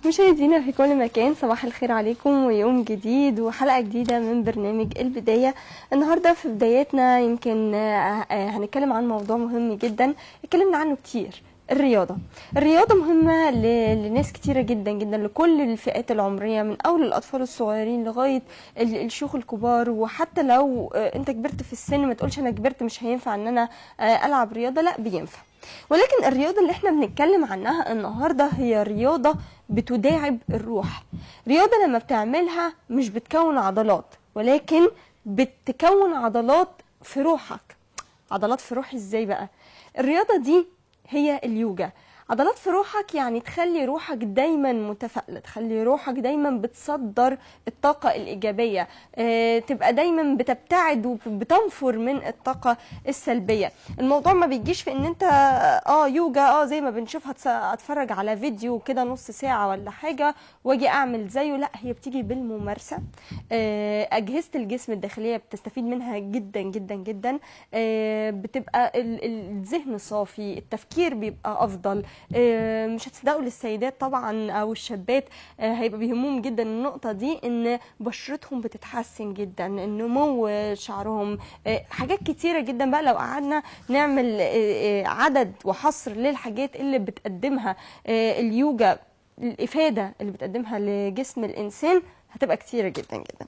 مشاهدينا في كل مكان صباح الخير عليكم ويوم جديد وحلقة جديدة من برنامج البداية النهاردة في بدايتنا يمكن آه، آه، هنتكلم عن موضوع مهم جدا اتكلمنا عنه كتير الرياضة الرياضة مهمة ل- لناس كتيرة جدا جدا لكل الفئات العمرية من أول الأطفال الصغيرين لغاية ال- الشيوخ الكبار وحتى لو آه، أنت كبرت في السن ما تقولش أنا كبرت مش هينفع أن أنا آه، ألعب رياضة لا بينفع ولكن الرياضة اللي احنا بنتكلم عنها النهاردة هي رياضة بتداعب الروح رياضة لما بتعملها مش بتكون عضلات ولكن بتكون عضلات في روحك عضلات في روحي ازاي بقى الرياضة دي هي اليوجا عضلات في روحك يعني تخلي روحك دايما متفائلة تخلي روحك دايما بتصدر الطاقة الإيجابية اه تبقى دايما بتبتعد وبتنفر من الطاقة السلبية الموضوع ما بيجيش في ان انت اه يوجا اه زي ما بنشوفها تس- اتفرج على فيديو كده نص ساعة ولا حاجة واجي اعمل زيه لا هي بتيجي بالممارسة آه، اجهزة الجسم الداخلية بتستفيد منها جدا جدا جدا آه، بتبقى ال- ال- الذهن صافي التفكير بيبقى افضل آه، مش هتصدقوا للسيدات طبعا او الشابات آه، هيبقى بيهمهم جدا النقطة دي ان بشرتهم بتتحسن جدا النمو شعرهم آه، حاجات كتيرة جدا بقى لو قعدنا نعمل آه، آه، عدد وحصر للحاجات اللي بتقدمها آه، اليوجا الإفادة اللي بتقدمها لجسم الإنسان هتبقى كتيرة جدا جدا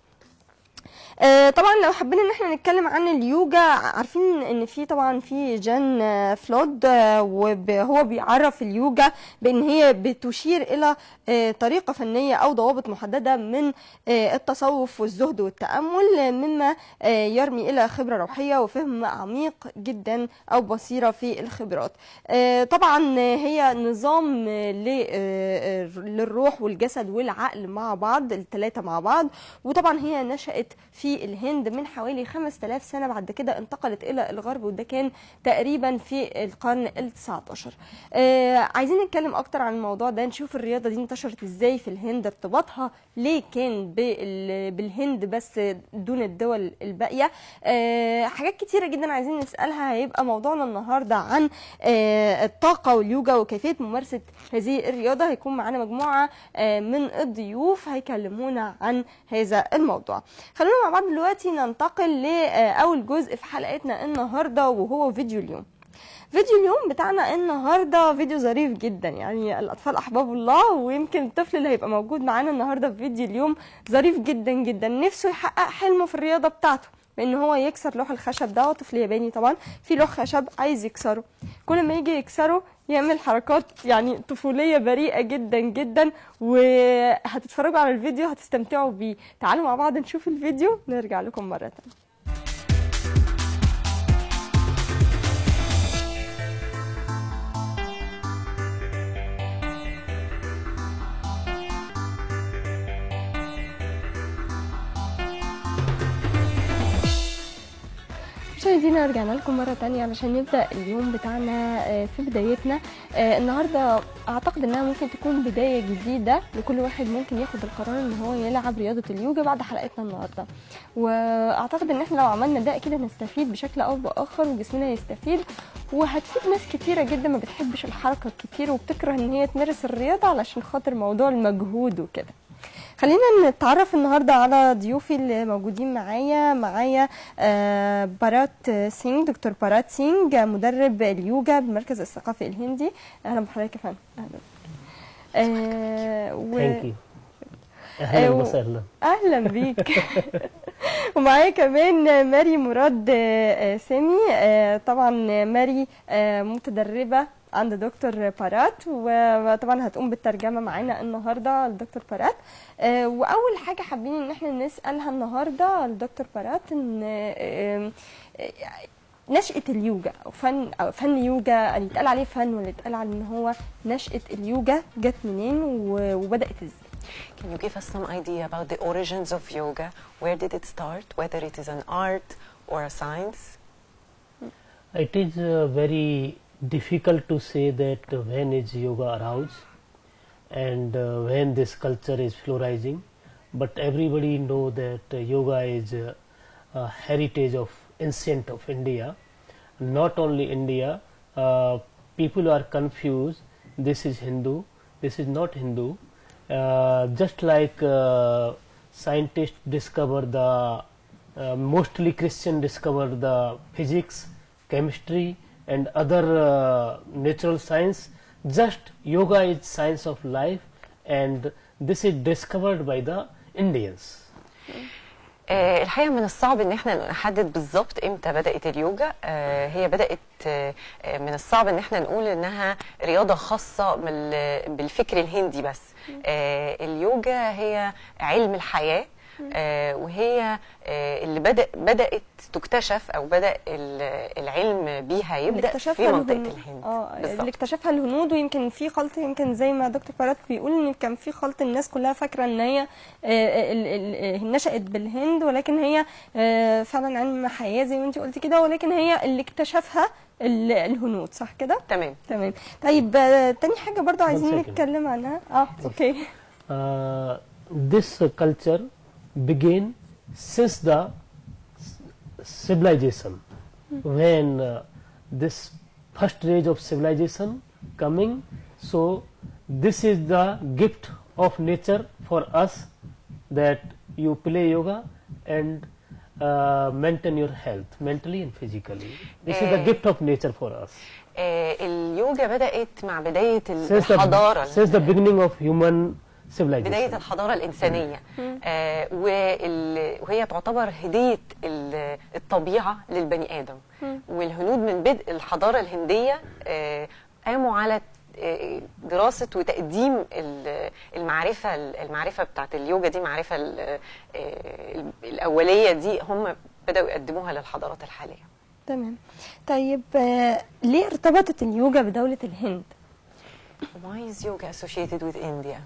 آه، طبعا لو حبينا ان احنا نتكلم عن اليوجا عارفين ان في طبعا في جان آه، فلود آه، وهو بيعرف اليوجا بان هي بتشير الى آه، طريقه فنيه او ضوابط محدده من آه، التصوف والزهد والتامل آه، مما آه، يرمي الى خبره روحيه وفهم عميق جدا او بصيره في الخبرات آه، طبعا آه، هي نظام آه، ل- آه، آه، للروح والجسد والعقل مع بعض الثلاثه مع بعض وطبعا هي نشأت في الهند من حوالي 5000 سنة بعد كده انتقلت إلى الغرب وده كان تقريبا في القرن ال 19 آه عايزين نتكلم أكتر عن الموضوع ده نشوف الرياضة دي انتشرت إزاي في الهند ارتباطها ليه كان بال- بالهند بس دون الدول الباقية آه حاجات كتيرة جدا عايزين نسألها هيبقى موضوعنا النهاردة عن آه الطاقة واليوجا وكيفية ممارسة هذه الرياضة هيكون معانا مجموعة آه من الضيوف هيكلمونا عن هذا الموضوع خلونا مع بعض دلوقتي ننتقل لأول جزء في حلقتنا النهاردة وهو فيديو اليوم فيديو اليوم بتاعنا النهارده فيديو ظريف جدا يعني الاطفال احباب الله ويمكن الطفل اللي هيبقى موجود معانا النهارده في فيديو اليوم ظريف جدا جدا نفسه يحقق حلمه في الرياضه بتاعته بان هو يكسر لوح الخشب ده هو طفل ياباني طبعا في لوح خشب عايز يكسره كل ما يجي يكسره يعمل حركات يعني طفوليه بريئه جدا جدا وهتتفرجوا على الفيديو هتستمتعوا بيه تعالوا مع بعض نشوف الفيديو نرجع لكم مره تانية مشاهدينا رجعنا لكم مرة تانية علشان نبدأ اليوم بتاعنا آه، في بدايتنا آه، النهاردة أعتقد إنها ممكن تكون بداية جديدة لكل واحد ممكن ياخد القرار إن هو يلعب رياضة اليوجا بعد حلقتنا النهاردة وأعتقد إن إحنا لو عملنا ده أكيد هنستفيد بشكل أو بآخر وجسمنا يستفيد وهتفيد ناس كتيرة جدا ما بتحبش الحركة الكتير وبتكره إن هي تمارس الرياضة علشان خاطر موضوع المجهود وكده خلينا نتعرف النهارده على ضيوفي اللي موجودين معايا معايا آه، بارات سينج دكتور بارات سينج مدرب اليوجا بالمركز الثقافي الهندي اهلا بحضرتك يا فندم اهلا آه، و... ثانك يو اهلا أيوه. وسهلا اهلا بيك ومعايا كمان ماري مراد آه، آه، سامي آه، طبعا ماري آه، متدربه عند دكتور بارات وطبعا هتقوم بالترجمه معانا النهارده لدكتور بارات آه، واول حاجه حابين ان احنا نسالها النهارده لدكتور بارات ان آه، آه، نشأة اليوجا أو فن أو فن يوجا يعني يتقال عليه فن ولا يتقال على إن هو نشأة اليوجا جت منين و- وبدأت إزاي؟ Can you give us some idea about the origins of yoga? Where did it start? Whether it is an art or a science? It is uh, very difficult to say that uh, when is yoga aroused and uh, when this culture is flourishing, but everybody know that uh, yoga is uh, a heritage of ancient of India. Not only India, uh, people are confused. This is Hindu. This is not Hindu. uh, just like uh, scientists discover the uh, mostly Christian discover the physics, chemistry, and other uh, natural science. Just yoga is science of life, and this is discovered by the Indians. آه، الحقيقه من الصعب ان احنا نحدد بالظبط امتى بدات اليوجا آه، هي بدات آه، آه، من الصعب ان احنا نقول انها رياضه خاصه من ال- بالفكر الهندي بس آه، اليوجا هي علم الحياه آه، وهي آه، اللي بدا بدات تكتشف او بدا ال- العلم بيها اللي يبدا اكتشفها في منطقه الهنود. الهند اه اللي بالظبط اكتشفها الهنود ويمكن في خلط يمكن زي ما دكتور فرات بيقول ان كان في خلط الناس كلها فاكره ان هي آه، ال- ال- ال- نشأت بالهند ولكن هي آه، فعلا علم حياه زي ما انت قلتي كده ولكن هي اللي اكتشفها ال- الهنود صح كده؟ تمام تمام طيب آه، تاني حاجه برضو عايزين second. نتكلم عنها اه اوكي Uh, this uh, culture began since the civilization when uh, this first age of civilization coming so this is the gift of nature for us that you play yoga and uh, maintain your health mentally and physically this is the Eh. gift of nature for us آه، اليوجا بدات مع بدايه since الحضاره the, since the beginning of human civilization بداية الحضارة الإنسانية آه وال- وهي تعتبر هدية ال- الطبيعة للبني آدم والهنود من بدء الحضارة الهندية آه قاموا على آه، دراسة وتقديم ال- المعرفة المعرفة بتاعت اليوجا دي معرفة ال- آه، الأولية دي هم بدأوا يقدموها للحضارات الحالية تمام طيب آه، ليه ارتبطت اليوجا بدوله الهند؟ Why is yoga associated with India?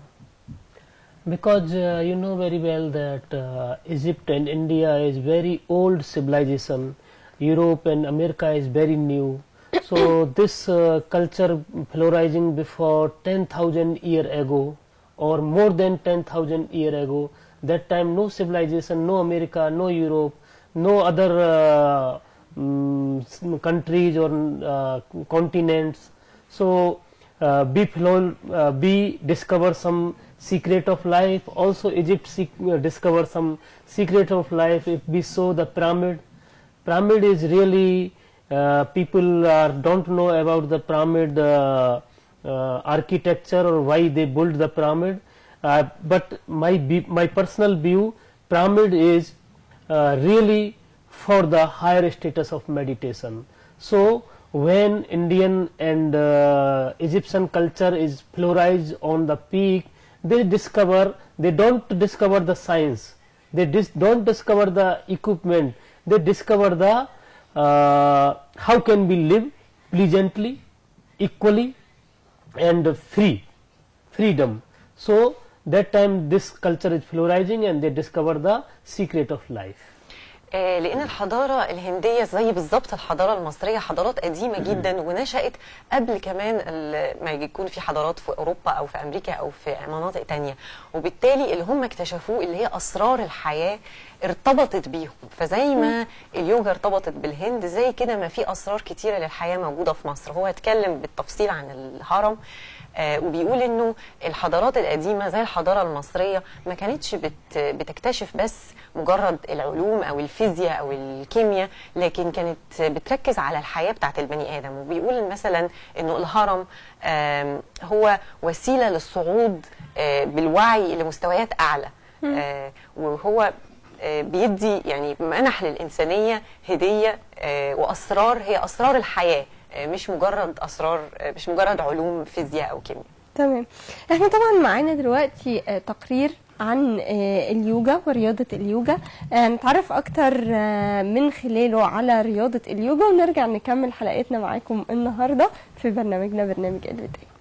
Because uh, you know very well that uh, Egypt and India is very old civilization. Europe and America is very new. So this uh, culture flourishing before 10,000 year ago or more than 10,000 year ago. That time no civilization, no America, no Europe, no other uh, mm, s- countries or uh, continents. So uh, we flow, uh, we discover some secret of life. Also Egypt sec- uh, discover some secret of life. If we saw the pyramid, pyramid is really uh, people uh, don't know about the pyramid uh, uh, architecture or why they built the pyramid. Uh, but my be- my personal view, pyramid is uh, really for the higher status of meditation. So when Indian and uh, Egyptian culture is flourished on the peak, they discover they don't discover the science, they dis- don't discover the equipment, they discover the uh, how can we live pleasantly, equally, and free, freedom. So that time this culture is flourising and they discover the secret of life. آه، لان الحضاره الهنديه زي بالظبط الحضاره المصريه حضارات قديمه جدا ونشات قبل كمان ال- ما يكون في حضارات في اوروبا او في امريكا او في مناطق تانية وبالتالي اللي هم اكتشفوه اللي هي اسرار الحياه ارتبطت بيهم فزي ما اليوجا ارتبطت بالهند زي كده ما في اسرار كتيره للحياه موجوده في مصر هو اتكلم بالتفصيل عن الهرم آه، وبيقول انه الحضارات القديمه زي الحضاره المصريه ما كانتش بت بتكتشف بس مجرد العلوم او الفيزياء او الكيمياء لكن كانت بتركز على الحياه بتاعت البني ادم وبيقول مثلا انه الهرم آم، هو وسيله للصعود آه، بالوعي لمستويات اعلى آه، وهو آه، بيدي يعني منح للإنسانية هدية آه، وأسرار هي أسرار الحياة آه، مش مجرد أسرار آه، مش مجرد علوم فيزياء أو كيمياء تمام احنا طبعا معانا دلوقتي آه، تقرير عن آه، اليوجا ورياضة اليوجا آه، نتعرف أكتر آه، من خلاله على رياضة اليوجا ونرجع نكمل حلقتنا معاكم النهاردة في برنامجنا برنامج البداية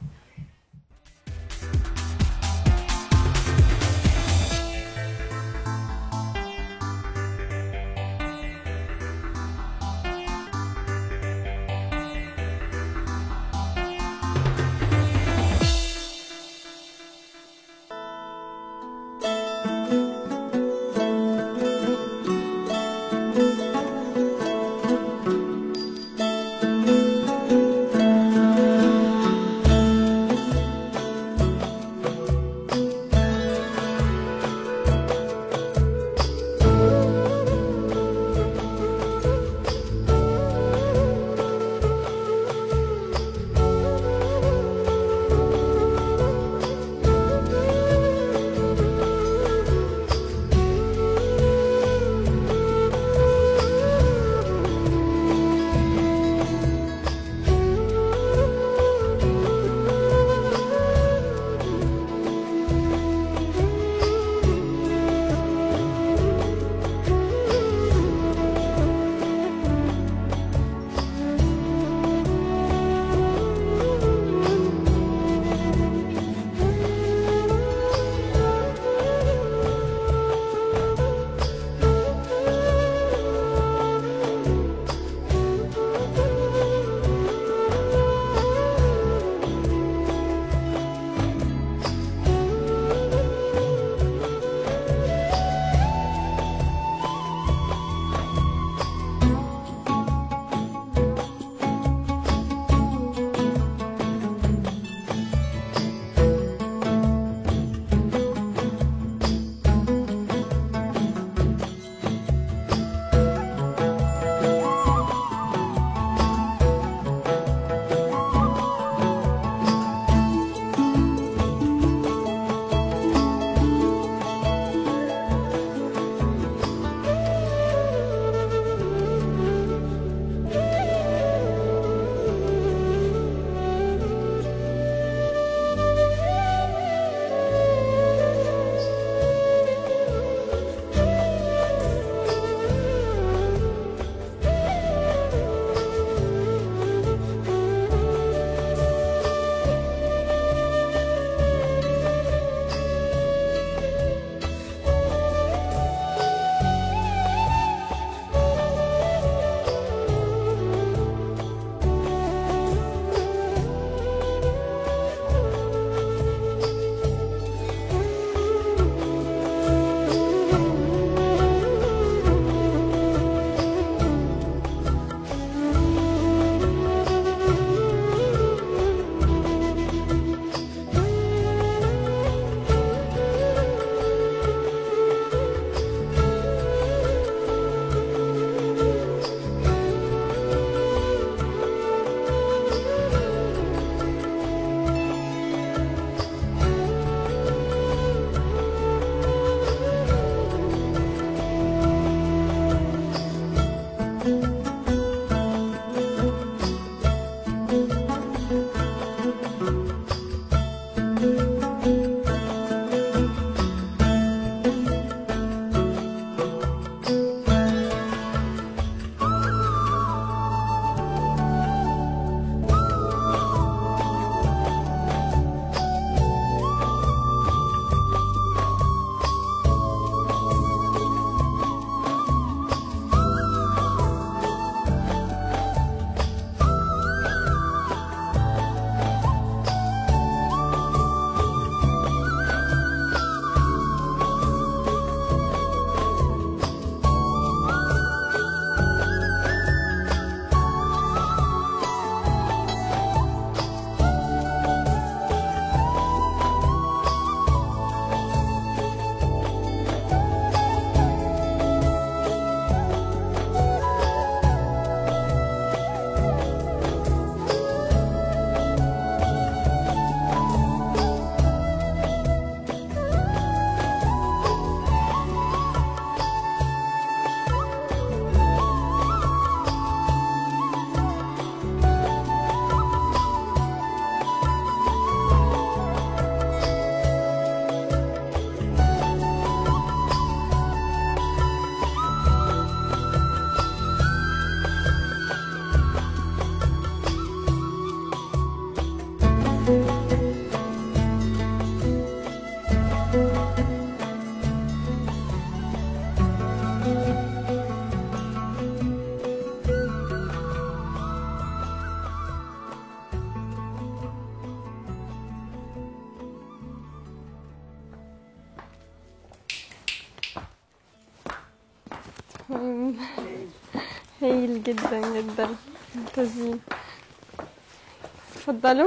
هايل جدا جدا ممتازين اتفضلوا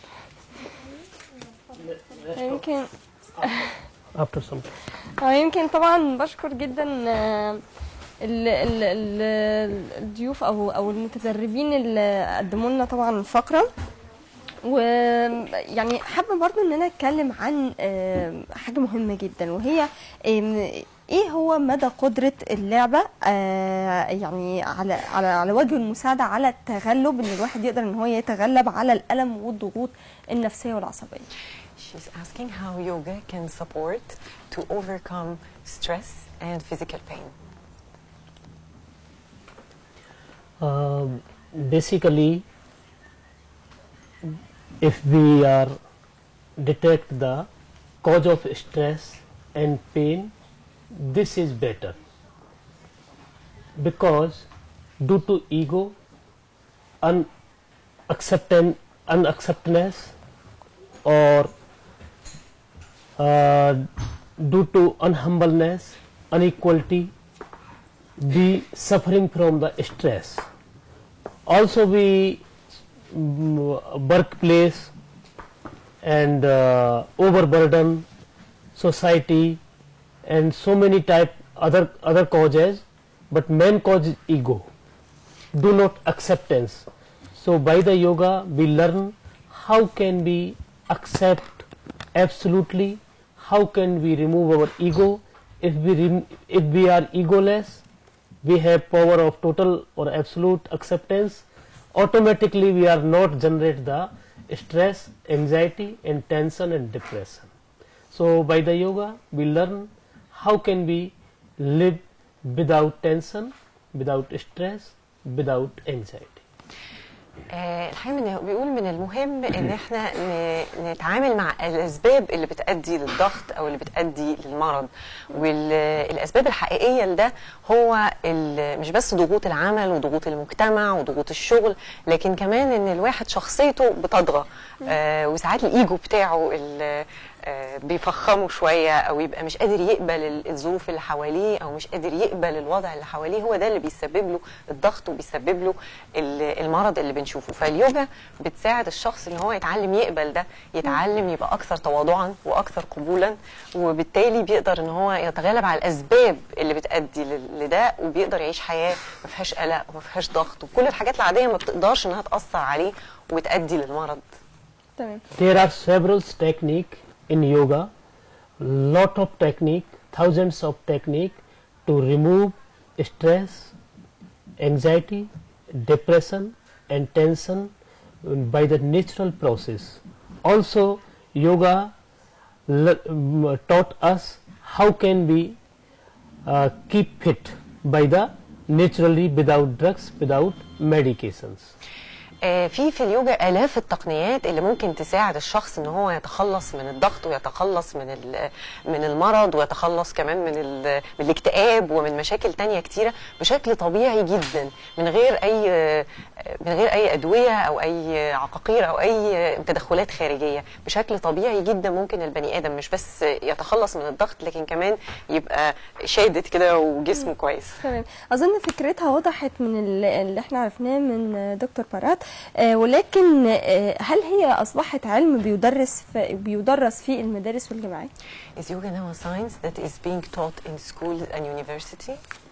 يمكن after some اه يمكن طبعا بشكر جدا آه، ال ال ال الضيوف او او المتدربين اللي قدموا لنا طبعا الفقره ويعني حابه برضو ان انا اتكلم عن آه، حاجه مهمه جدا وهي آم، ايه هو مدى قدره اللعبه آه، يعني على على على وجه المساعده على التغلب ان الواحد يقدر ان هو يتغلب على الالم والضغوط النفسيه والعصبيه She's asking how yoga can support to overcome stress and physical pain. Um, basically, if we are detect the cause of stress and pain, this is better because due to ego, unacceptance, unacceptance, or uh, due to unhumbleness, inequality, be suffering from the stress. Also, we mm, workplace and uh, overburden society and so many type other other causes, but main cause is ego. Do not acceptance. So by the yoga we learn how can we accept absolutely, how can we remove our ego. If we rem- if we are egoless, we have power of total or absolute acceptance automatically we are not generate the stress anxiety and tension and depression so by the yoga we learn how can we live without tension without stress without anxiety آه، الحقيقه من بيقول من المهم ان احنا ن- نتعامل مع الاسباب اللي بتؤدي للضغط او اللي بتؤدي للمرض والاسباب الحقيقيه لده هو ال- مش بس ضغوط العمل وضغوط المجتمع وضغوط الشغل لكن كمان ان الواحد شخصيته بتطغى آه، وساعات الايجو بتاعه ال- آه، بيفخمه شويه او يبقى مش قادر يقبل ال- الظروف اللي حواليه او مش قادر يقبل الوضع اللي حواليه هو ده اللي بيسبب له الضغط وبيسبب له ال- المرض اللي بنشوفه فاليوجا بتساعد الشخص ان هو يتعلم يقبل ده يتعلم يبقى اكثر تواضعا واكثر قبولا وبالتالي بيقدر ان هو يتغلب على الاسباب اللي بتؤدي لل- لده وبيقدر يعيش حياه ما فيهاش قلق وما فيهاش ضغط وكل الحاجات العاديه ما بتقدرش انها تاثر عليه وتؤدي للمرض تمام There are several technique in yoga, lot of technique, thousands of technique to remove stress, anxiety, depression and tension by the natural process. Also, yoga le- um, taught us how can we uh, keep fit by the naturally without drugs, without medications. آه، في في اليوجا الاف التقنيات اللي ممكن تساعد الشخص ان هو يتخلص من الضغط ويتخلص من ال- من المرض ويتخلص كمان من ال- من الاكتئاب ومن مشاكل تانية كتيره بشكل طبيعي جدا من غير اي آه، من غير اي ادويه او اي عقاقير او اي تدخلات خارجيه بشكل طبيعي جدا ممكن البني ادم مش بس يتخلص من الضغط لكن كمان يبقى شادد كده وجسمه كويس تمام اظن فكرتها وضحت من ال- اللي احنا عرفناه من دكتور بارات آه، ولكن آه، هل هي اصبحت علم بيدرس في بيدرس في المدارس والجامعات Is yoga now a science that is being taught in schools and university?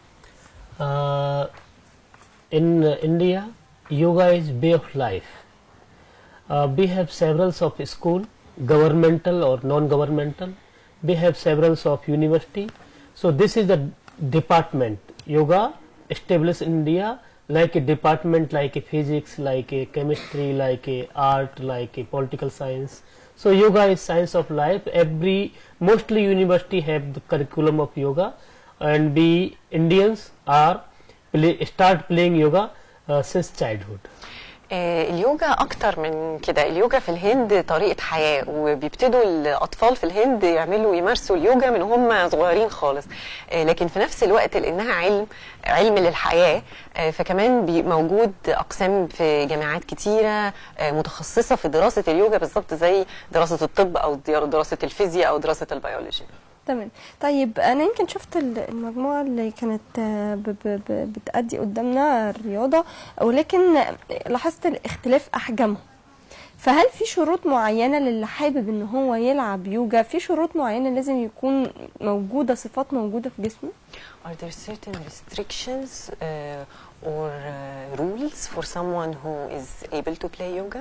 Uh, in uh, India, yoga is way of life. Uh, we have several of school, governmental or non-governmental. We have several of university. So this is the department yoga established in India like a department like a physics, like a chemistry, like a art, like a political science. So yoga is science of life. Every mostly university have the curriculum of yoga, and we Indians are play, start playing yoga uh, since childhood. آه، اليوجا اكتر من كده اليوجا في الهند طريقه حياه وبيبتدوا الاطفال في الهند يعملوا يمارسوا اليوجا من هم صغيرين خالص آه، لكن في نفس الوقت لانها علم علم للحياه آه، فكمان بي- موجود اقسام في جامعات كتيره آه، متخصصه في دراسه اليوجا بالظبط زي دراسه الطب او دراسه الفيزياء او دراسه البيولوجي تمام طيب انا يمكن شفت ال- المجموعه اللي كانت آه، ب- ب- ب- بتأدي قدامنا الرياضه ولكن لاحظت الاختلاف احجامهم فهل في شروط معينه للي حابب ان هو يلعب يوجا في شروط معينه لازم يكون موجوده صفات موجوده في جسمه Are there certain restrictions uh, or uh, rules for someone who is able to play yoga?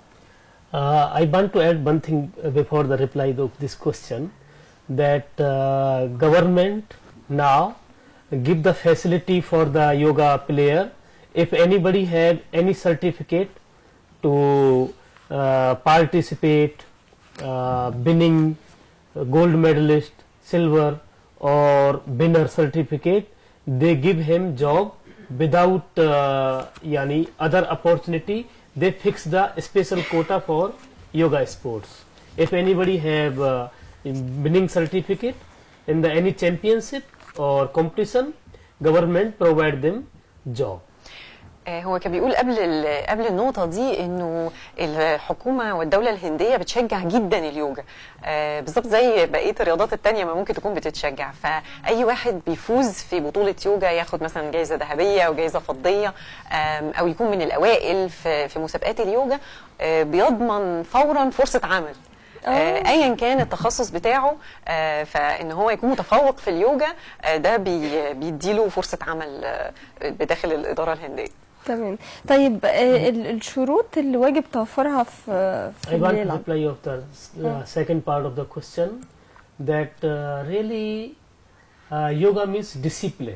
Uh, I want to add one thing uh, before the reply of this question that uh, government now give the facility for the yoga player if anybody had any certificate to uh, participate uh, winning uh, gold medalist silver or winner certificate they give him job without uh, yani other opportunity they fix the special quota for yoga sports if anybody have uh, winning certificate in the any championship or competition government provide them job آه، هو كان بيقول قبل ال- قبل النقطة دي انه الحكومة والدولة الهندية بتشجع جدا اليوجا آه، بالظبط زي بقية الرياضات التانية ما ممكن تكون بتتشجع فأي واحد بيفوز في بطولة يوجا ياخد مثلا جايزة ذهبية أو جايزة فضية آم، أو يكون من الأوائل في في مسابقات اليوجا آه، بيضمن فورا فرصة عمل آه، ايا كان التخصص بتاعه آه، فان هو يكون متفوق في اليوجا آه، ده بي- بيديله فرصه عمل آه، بداخل الاداره الهنديه تمام طيب آه، ال- الشروط اللي واجب توفرها في في I اللي want to يلعب reply of the uh, second part of the question that uh, really uh, yoga means discipline.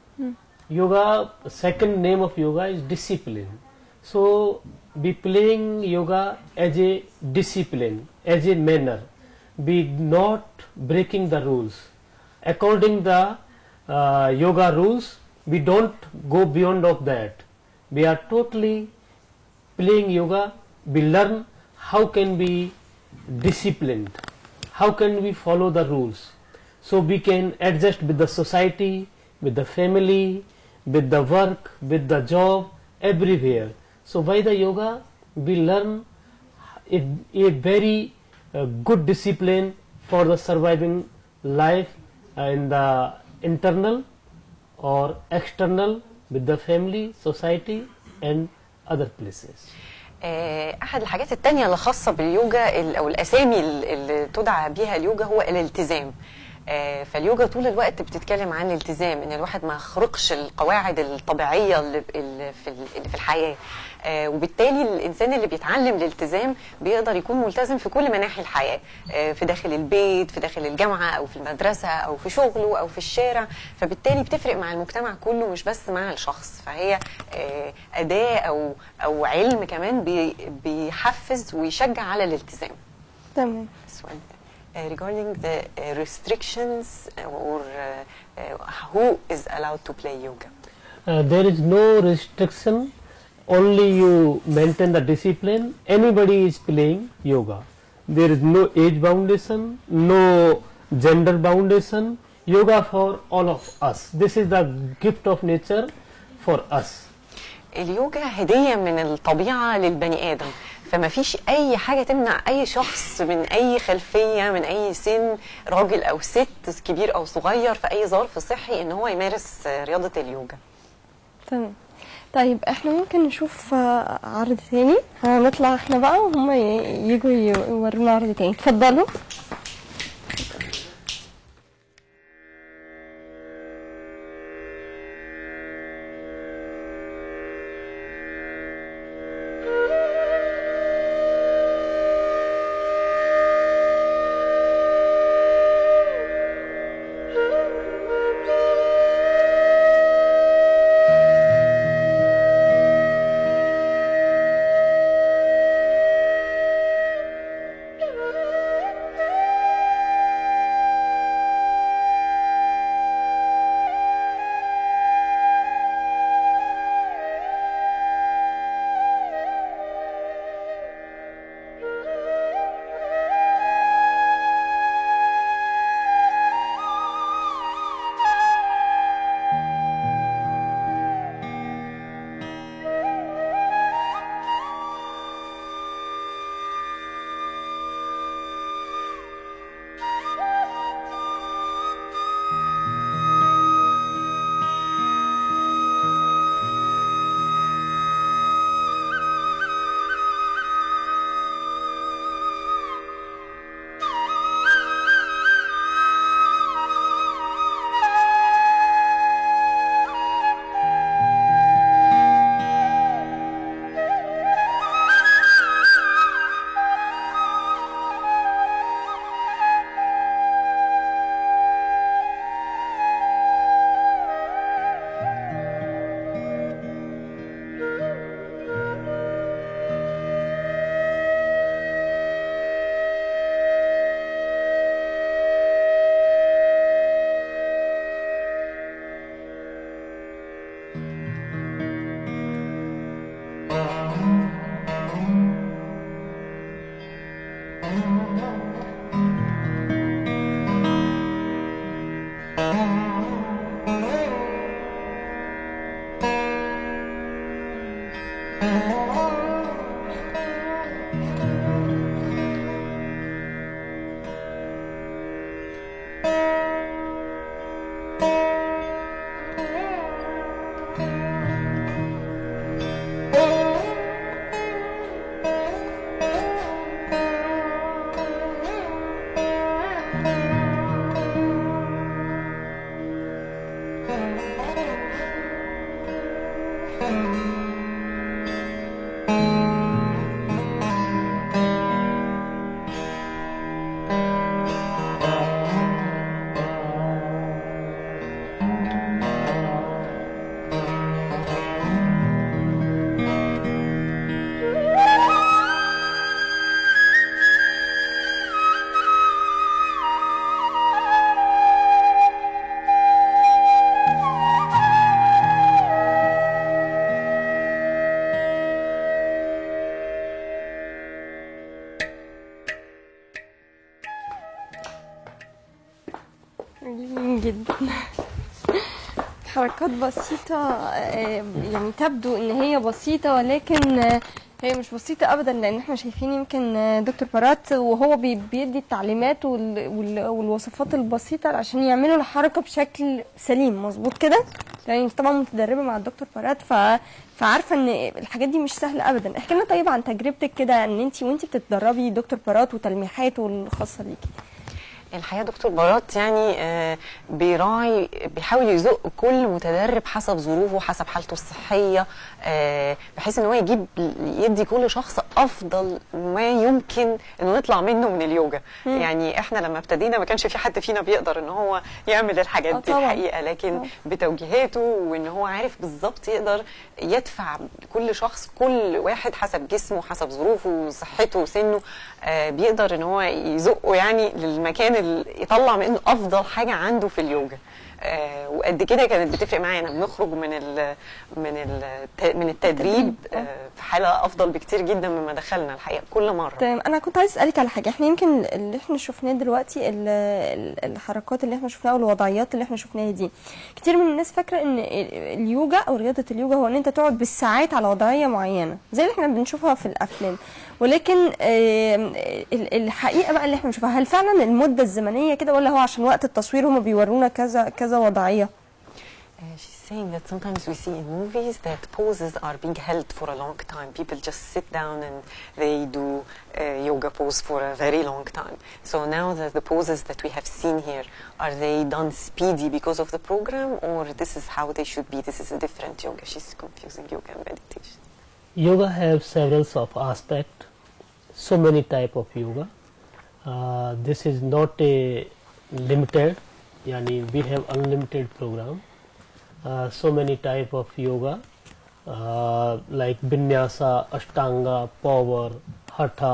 Yoga, second name of yoga is discipline. So be playing yoga as a discipline, as a manner. Be not breaking the rules. According the uh, yoga rules, we don't go beyond of that. We are totally playing yoga we learn how can we disciplined how can we follow the rules so we can adjust with the society with the family with the work with the job everywhere so by the yoga we learn a, a very uh, good discipline for the surviving life uh, in the internal or external with the family society and other places آه، احد الحاجات التانية اللي خاصة باليوجا ال- او الاسامي ال- اللي تدعى بيها اليوجا هو الالتزام آه، فاليوجا طول الوقت بتتكلم عن الالتزام ان الواحد ما يخرقش القواعد الطبيعية اللي اللي في ال- اللي في الحياة آه، وبالتالي الانسان اللي بيتعلم الالتزام بيقدر يكون ملتزم في كل مناحي الحياة آه، في داخل البيت في داخل الجامعة او في المدرسة او في شغله او في الشارع فبالتالي بتفرق مع المجتمع كله مش بس مع الشخص فهي آه، أداة او او علم كمان بي- بيحفز ويشجع على الالتزام تمام سؤال Uh, regarding the uh, restrictions or uh, uh, who is allowed to play yoga Uh, there is no restriction only you maintain the discipline anybody is playing yoga there is no age foundation no gender foundation yoga for all of us this is the gift of nature for us اليوجا هدية من الطبيعة للبني آدم فما فيش أي حاجة تمنع أي شخص من أي خلفية من أي سن راجل أو ست كبير أو صغير في أي ظرف صحي إن هو يمارس آه، رياضة اليوجا تمام طيب احنا ممكن نشوف آه، عرض تاني هنطلع احنا بقى وهم ي- يجوا يورونا عرض تاني اتفضلوا جميل جدا حركات بسيطة آه، يعني تبدو ان هي بسيطة ولكن آه، هي مش بسيطة ابدا لان احنا شايفين يمكن آه، دكتور برات وهو بي- بيدي التعليمات وال- وال- والوصفات البسيطة عشان يعملوا الحركة بشكل سليم مظبوط كده يعني طبعا متدربة مع الدكتور برات ف... فعارفة ان الحاجات دي مش سهلة ابدا احكي لنا طيب عن تجربتك كده ان انت وانت بتتدربي دكتور برات وتلميحاته الخاصة ليكي الحقيقه دكتور برات يعني آه، بيراعي بيحاول يزق كل متدرب حسب ظروفه حسب حالته الصحيه آه، بحيث ان هو يجيب يدي كل شخص افضل ما يمكن انه يطلع منه من اليوجا يعني احنا لما ابتدينا ما كانش في حد فينا بيقدر ان هو يعمل الحاجات آه دي طبعاً. الحقيقه لكن طبعاً. بتوجيهاته وان هو عارف بالظبط يقدر يدفع كل شخص كل واحد حسب جسمه حسب ظروفه وصحته وسنه آه، بيقدر ان هو يزقه يعني للمكان اللي يطلع منه افضل حاجه عنده في اليوجا آه، وقد كده كانت بتفرق معانا بنخرج من ال من ال من التدريب آه، في حاله افضل بكتير جدا مما دخلنا الحقيقه كل مره تمام انا كنت عايز اسالك على حاجه احنا يمكن اللي احنا شفناه دلوقتي ال- ال- الحركات اللي احنا شفناها والوضعيات اللي احنا شفناها دي كتير من الناس فاكره ان ال- اليوجا او رياضه اليوجا هو ان انت تقعد بالساعات على وضعيه معينه زي اللي احنا بنشوفها في الافلام ولكن آم، ال- الحقيقه بقى اللي احنا بنشوفها هل فعلا المده الزمنيه كده ولا هو عشان وقت التصوير هم بيورونا كذا كذا وضعيه Uh, she's saying that sometimes we see in movies that poses are being held for a long time. People just sit down and they do uh, yoga pose for a very long time. So now that the poses that we have seen here, are they done speedy because of the program or this is how they should be? This is a different yoga. She's confusing yoga and meditation. yoga have several of aspect so many type of yoga uh, this is not a limited yani we have unlimited program uh, so many type of yoga uh, like vinyasa ashtanga power hatha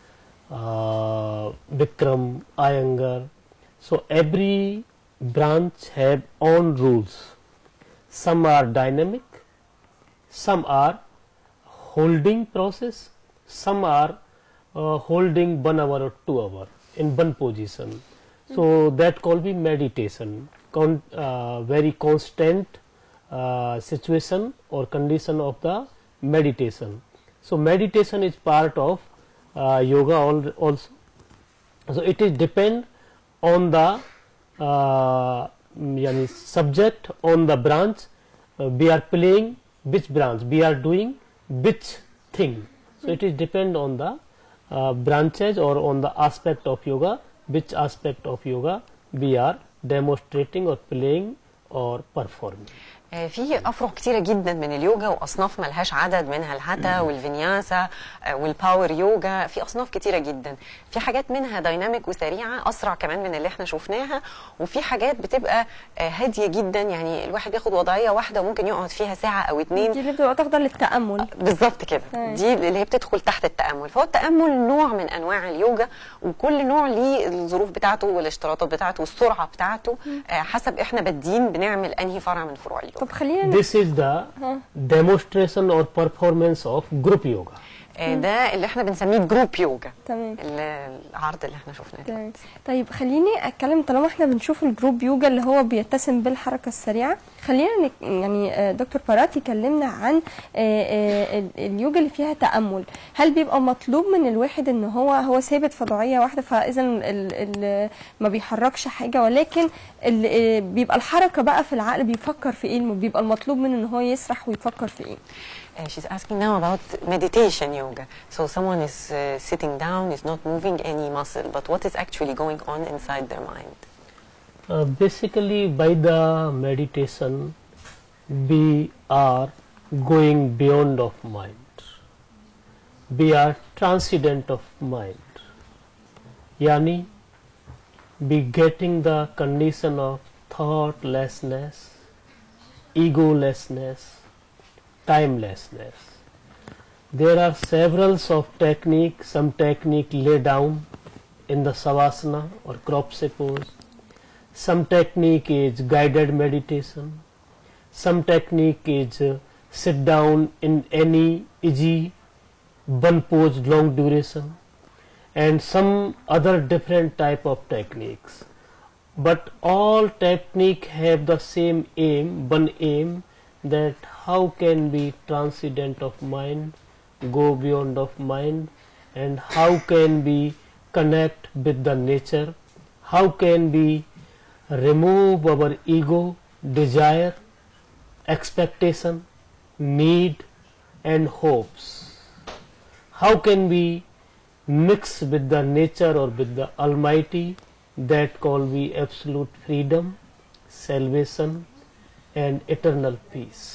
uh, bikram iyengar so every branch have own rules some are dynamic some are holding process some are uh, holding one hour or two hour in one position so that called be meditation Con- uh, very constant uh, situation or condition of the meditation so meditation is part of uh, yoga al- also so it is depend on the uh, yani subject on the branch uh, we are playing which branch we are doing which thing so it is depend on the uh, branches or on the aspect of yoga which aspect of yoga we are demonstrating or playing or performing آه، في افرع كتيره جدا من اليوجا واصناف ملهاش عدد منها الهاتا والفينياسا آه، والباور يوجا في اصناف كتيره جدا في حاجات منها دايناميك وسريعه اسرع كمان من اللي احنا شفناها وفي حاجات بتبقى آه، هاديه جدا يعني الواحد ياخد وضعيه واحده ممكن يقعد فيها ساعه او اتنين دي اللي بتبقى تاخده للتامل بالظبط كده أيوة. دي اللي هي بتدخل تحت التامل فهو التامل نوع من انواع اليوجا وكل نوع ليه الظروف بتاعته والاشتراطات بتاعته والسرعه بتاعته آه، حسب احنا بادين بنعمل انهي فرع من فروع اليوجا طب خلينا this is the demonstration or performance of group yoga آه، ده اللي احنا بنسميه جروب يوجا تمام ال- العرض اللي احنا شفناه ده. تمام طيب خليني اتكلم طالما احنا بنشوف الجروب يوجا اللي هو بيتسم بالحركه السريعه خلينا نك... يعني آه، دكتور بارات يكلمنا عن آه، آه، ال- اليوجا اللي فيها تامل هل بيبقى مطلوب من الواحد ان هو هو ثابت في وضعيه واحده فاذا ال... ال... ما بيحركش حاجه ولكن ال... آه، بيبقى الحركه بقى في العقل بيفكر في ايه بيبقى المطلوب منه ان هو يسرح ويفكر في ايه Uh, she's asking now about meditation yoga. So someone is uh, sitting down, is not moving any muscle, but what is actually going on inside their mind? Uh, basically, by the meditation, we are going beyond of mind. We are transcendent of mind. Yani, we getting the condition of thoughtlessness, egolessness, timelessness. There are several of technique, some technique lay down in the savasana or crop pose. Some technique is guided meditation. Some technique is uh, sit down in any easy one pose long duration and some other different type of techniques but all technique have the same aim one aim that how can we transcendent of mind go beyond of mind and how can we connect with the nature how can we remove our ego desire expectation need and hopes how can we mix with the nature or with the almighty that call we absolute freedom salvation and eternal peace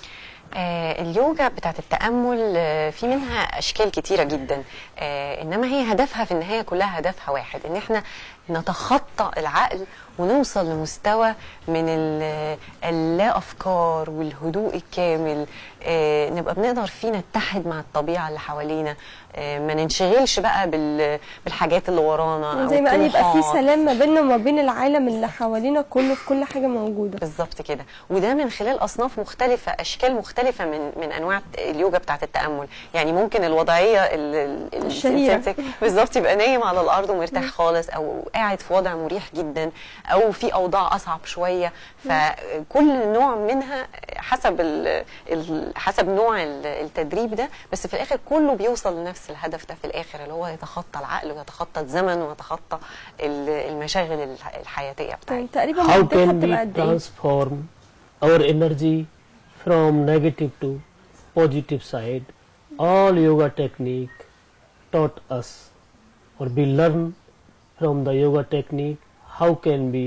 آه، اليوجا بتاعت التأمل آه، في منها أشكال كتيرة جدا آه، إنما هي هدفها في النهاية كلها هدفها واحد إن إحنا نتخطى العقل ونوصل لمستوى من ال- اللا أفكار والهدوء الكامل آه، نبقى بنقدر فيه نتحد مع الطبيعة اللي حوالينا آه، ما ننشغلش بقى بال- بالحاجات اللي ورانا أو زي ما قال يبقى في الطموحات. سلام ما بيننا وما بين العالم اللي حوالينا كله في كل حاجه موجوده بالظبط كده وده من خلال اصناف مختلفه اشكال مختلفه من من انواع اليوجا بتاعه التامل يعني ممكن الوضعيه ال- ال- الشهيرة. الإنسان بالظبط يبقى نايم على الارض ومرتاح خالص او قاعد في وضع مريح جدا او في اوضاع اصعب شويه فكل نوع منها حسب ال ال حسب نوع ال- التدريب ده بس في الاخر كله بيوصل لنفس الهدف ده في الاخر اللي هو يتخطى العقل ويتخطى الزمن ويتخطى ال- المشاغل الح- الحياتيه بتاعتنا طيب تقريبا how مدتها can بتبقى we قد ايه transform our energy from negative to positive side all yoga technique taught us or we learn from the yoga technique how can we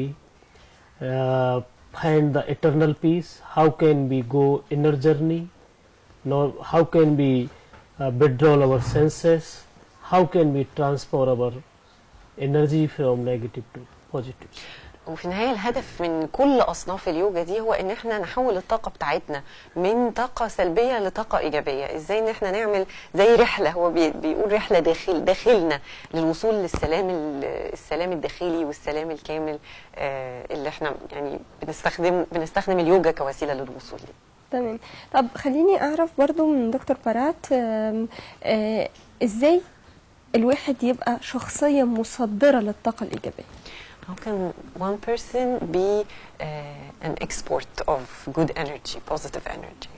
uh, find the eternal peace how can we go inner journey nor how can we uh, withdraw our senses how can we transfer our energy from negative to positive وفي النهايه الهدف من كل اصناف اليوجا دي هو ان احنا نحول الطاقه بتاعتنا من طاقه سلبيه لطاقه ايجابيه ازاي ان احنا نعمل زي رحله هو بي بيقول رحله داخل داخلنا للوصول للسلام ال- السلام الداخلي والسلام الكامل آه، اللي احنا يعني بنستخدم بنستخدم اليوجا كوسيله للوصول ليه تمام طب خليني اعرف برضو من دكتور بارات آم، آه، ازاي الواحد يبقى شخصية مصدرة للطاقة الإيجابية How can one person be uh, an export of good energy, positive energy?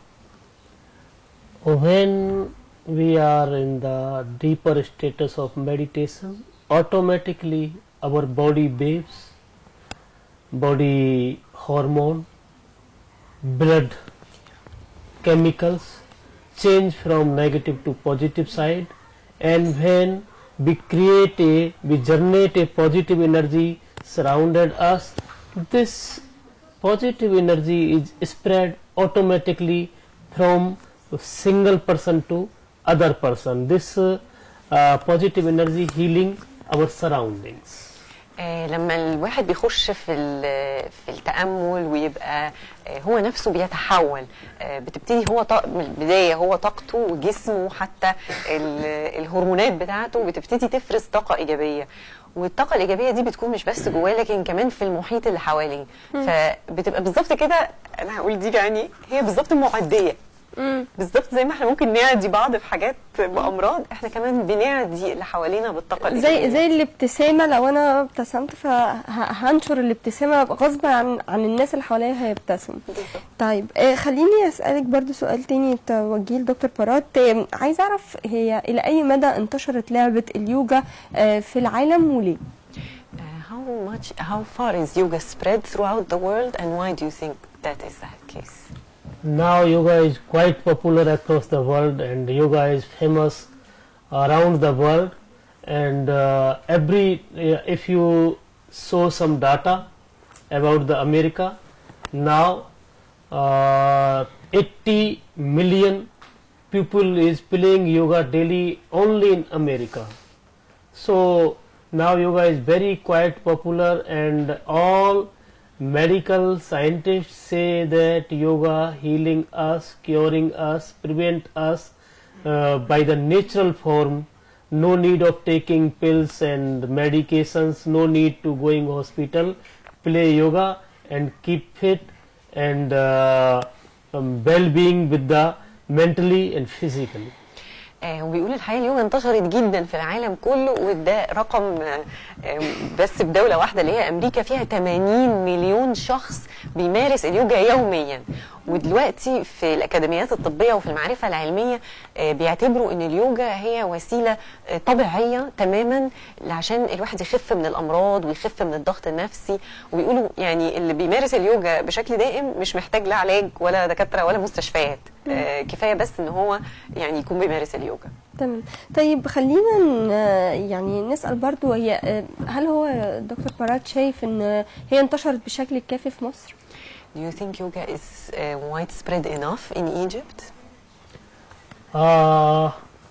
when we are in the deeper status of meditation automatically our body waves body hormone blood chemicals change from negative to positive side and when we create a we generate a positive energy surrounded us this positive energy is spread automatically from single person to other person this uh, uh, positive energy healing our surroundings آه، لما الواحد بيخش في ال- في التامل ويبقى آه، هو نفسه بيتحول آه، بتبتدي هو طاق من البدايه هو طاقته وجسمه حتى ال- الهرمونات بتاعته بتبتدي تفرز طاقه ايجابيه والطاقه الايجابيه دي بتكون مش بس جواه لكن كمان في المحيط اللي حواليه فبتبقى بالظبط كده انا هقول دي يعني هي بالظبط معديه مم. بالظبط زي ما احنا ممكن نعدي بعض في حاجات بامراض احنا كمان بنعدي اللي حوالينا بالطاقه زي الإيجابية. زي الابتسامه لو انا ابتسمت فهنشر الابتسامه غصب عن عن الناس اللي حواليا هيبتسموا بالظبط. طيب آه، خليني اسالك برضو سؤال تاني توجيه لدكتور بارات آه، عايز اعرف هي الى اي مدى انتشرت لعبه اليوجا آه، في العالم وليه Uh, how much, how far is yoga spread throughout the world, and why do you think that is the case? Now yoga is quite popular across the world and yoga is famous around the world and uh, every uh, if you saw some data about the America now uh, 80 million people is playing yoga daily only in America so now yoga is very quite popular and all medical scientists say that yoga healing us curing us prevent us uh, by the natural form no need of taking pills and medications no need to going hospital play yoga and keep fit and uh, um, well-being with the mentally and physically آه، وبيقول الحقيقه اليوجا انتشرت جدا في العالم كله وده رقم آه، آه، بس في دوله واحده اللي هي امريكا فيها 80 مليون شخص بيمارس اليوجا يوميا ودلوقتي في الاكاديميات الطبيه وفي المعرفه العلميه آه، بيعتبروا ان اليوجا هي وسيله آه، طبيعيه تماما عشان الواحد يخف من الامراض ويخف من الضغط النفسي وبيقولوا يعني اللي بيمارس اليوجا بشكل دائم مش محتاج لا علاج ولا دكاتره ولا مستشفيات آه، كفايه بس ان هو يعني يكون بيمارس اليوجا تمام طيب خلينا ن- يعني نسال برضو هي آه، هل هو دكتور بارات شايف ان هي انتشرت بشكل كافي في مصر Do you think yoga is uh, widespread enough in Egypt? Uh,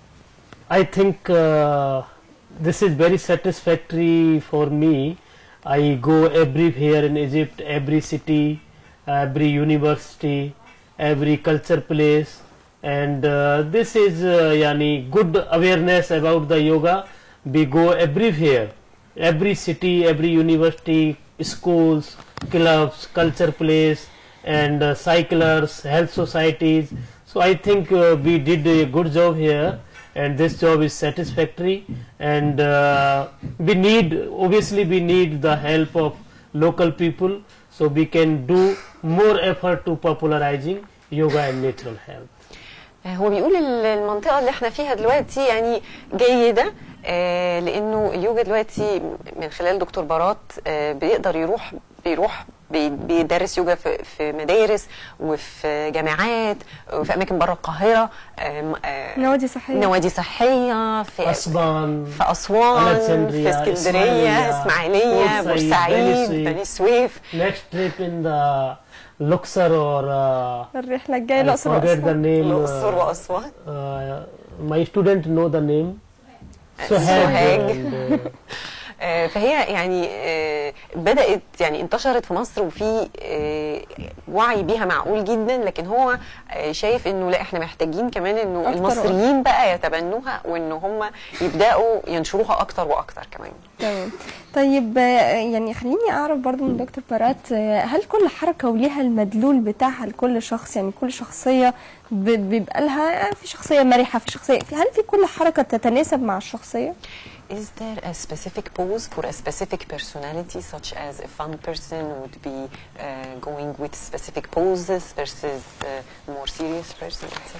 I think uh, this is very satisfactory for me. I go everywhere in Egypt, every city, every university, every culture place, and uh, this is uh, yani good awareness about the yoga. We go everywhere, every city, every university, schools, clubs, culture place, and uh, cyclers, health societies. So I think uh, we did a good job here, and this job is satisfactory. And uh, we need, obviously, we need the help of local people, so we can do more effort to popularizing yoga and natural health. آه، هو بيقول ال- المنطقة اللي احنا فيها دلوقتي يعني جيدة آه، لأنه اليوجا دلوقتي من خلال دكتور بارات آه، بيقدر يروح بيروح بي- بيدرس يوجا في في مدارس وفي جامعات وفي أماكن بره القاهرة آم، آه، نوادي صحيه نوادي صحية في أسبان في أسوان في ألكسندريا، اسكندرية إسماعيلية، إسماعيلية بورسعيد، بورسعيد بني بني سويف next trip in the Luxor or uh, الرحله الجايه I الاقصر forget the واسوان name. الأقصر uh, وأسوان uh, my student know the name. Sohag. Sohag. and, uh, آه، فهي يعني آه، بدأت يعني انتشرت في مصر وفي آه، وعي بيها معقول جدا لكن هو آه، شايف انه لا احنا محتاجين كمان انه أكتر المصريين بقى يتبنوها وان هم يبداوا ينشروها اكتر واكتر كمان تمام طيب آه، يعني خليني اعرف برضو من دكتور بارات آه، هل كل حركه وليها المدلول بتاعها لكل شخص يعني كل شخصيه ب- بيبقى لها آه، في شخصيه مرحه في شخصيه في هل في كل حركه تتناسب مع الشخصيه Is there a specific pose for a specific personality, such as a fun person would be uh, going with specific poses versus a more serious person, etc.?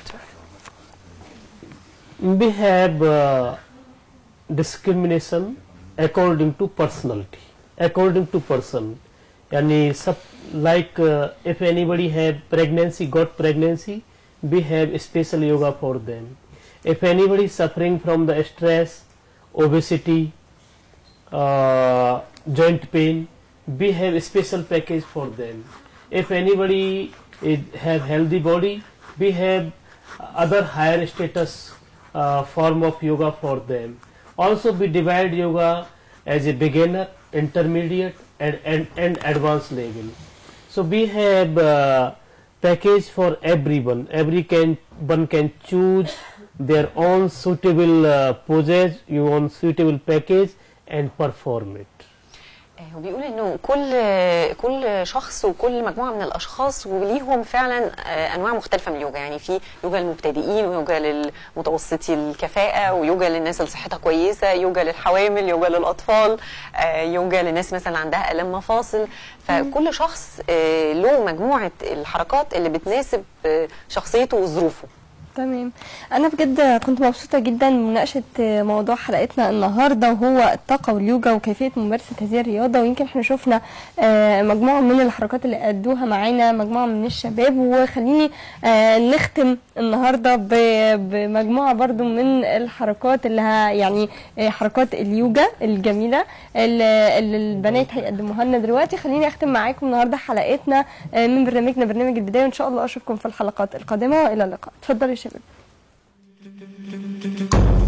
we have uh, discrimination according to personality according to person yani sub, like uh, if anybody have pregnancy got pregnancy we have special yoga for them if anybody suffering from the stress obesity uh, joint pain we have a special package for them if anybody is, have healthy body we have other higher status uh, form of yoga for them also we divide yoga as a beginner intermediate and, and, and advanced level so we have uh, package for everyone every can one can choose their own suitable uh, poses your own suitable package and perform it وبيقول انه كل كل شخص وكل مجموعه من الاشخاص وليهم فعلا آه، انواع مختلفه من اليوجا يعني في يوجا للمبتدئين ويوجا للمتوسطي الكفاءه ويوجا للناس اللي صحتها كويسه يوجا للحوامل يوجا للاطفال آه، يوجا للناس مثلا عندها الام مفاصل فكل شخص آه، له مجموعه الحركات اللي بتناسب آه، شخصيته وظروفه تمام انا بجد كنت مبسوطه جدا بمناقشه موضوع حلقتنا النهارده وهو الطاقه واليوجا وكيفيه ممارسه هذه الرياضه ويمكن احنا شفنا آه، مجموعه من الحركات اللي ادوها معانا مجموعه من الشباب وخليني آه، نختم النهارده ب- بمجموعه برضو من الحركات اللي ها- يعني آه، حركات اليوجا الجميله اللي اللي البنات هيقدموها لنا دلوقتي خليني اختم معاكم النهارده حلقتنا آه، من برنامجنا برنامج البدايه وان شاء الله اشوفكم في الحلقات القادمه والى اللقاء اتفضلوا يا شباب